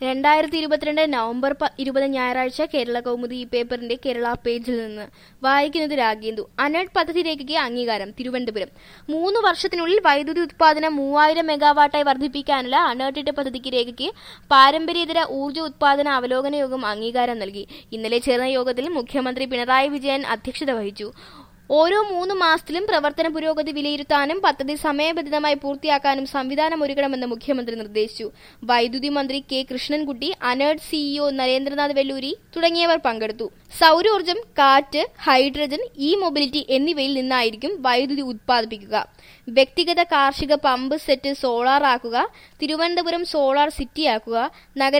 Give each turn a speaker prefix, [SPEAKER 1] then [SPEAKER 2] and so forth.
[SPEAKER 1] രണ്ടായിരത്തി ഇരുപത്തിരണ്ട് നവംബർ പ- ഇരുപത് ഞായറാഴ്ച കേരള കൗമുദി ഈ പേപ്പറിന്റെ കേരള പേജിൽ നിന്ന് വായിക്കുന്നത് രാഗേന്ദു അനഡ് പദ്ധതി രേഖയ്ക്ക് അംഗീകാരം തിരുവനന്തപുരം മൂന്ന് വർഷത്തിനുള്ളിൽ വൈദ്യുതി ഉത്പാദനം മൂവായിരം മെഗാവാട്ടായി വർദ്ധിപ്പിക്കാനുള്ള അണേർട്ടിട്ട് പദ്ധതിക്ക് രേഖയ്ക്ക് പാരമ്പര്യേതര ഊർജ്ജ ഉത്പാദന അവലോകന യോഗം അംഗീകാരം നൽകി ഇന്നലെ ചേർന്ന യോഗത്തിൽ മുഖ്യമന്ത്രി പിണറായി വിജയൻ അധ്യക്ഷത വഹിച്ചു ഓരോ മൂന്ന് മാസത്തിലും പ്രവർത്തന പുരോഗതി വിലയിരുത്താനും പദ്ധതി സമയബന്ധിതമായി പൂർത്തിയാക്കാനും സംവിധാനം ഒരുക്കണമെന്ന് മുഖ്യമന്ത്രി നിർദ്ദേശിച്ചു വൈദ്യുതി മന്ത്രി കെ കൃഷ്ണൻകുട്ടി അനേർഡ് സിഇഒ നരേന്ദ്രനാഥ് വെല്ലൂരി തുടങ്ങിയവർ പങ്കെടുത്തു സൗരോർജ്ജം കാറ്റ് ഹൈഡ്രജൻ ഇ മൊബിലിറ്റി എന്നിവയിൽ നിന്നായിരിക്കും വൈദ്യുതി ഉത്പാദിപ്പിക്കുക വ്യക്തിഗത കാർഷിക പമ്പ് സെറ്റ് സോളാർ ആക്കുക തിരുവനന്തപുരം സോളാർ സിറ്റിയാക്കുക നഗര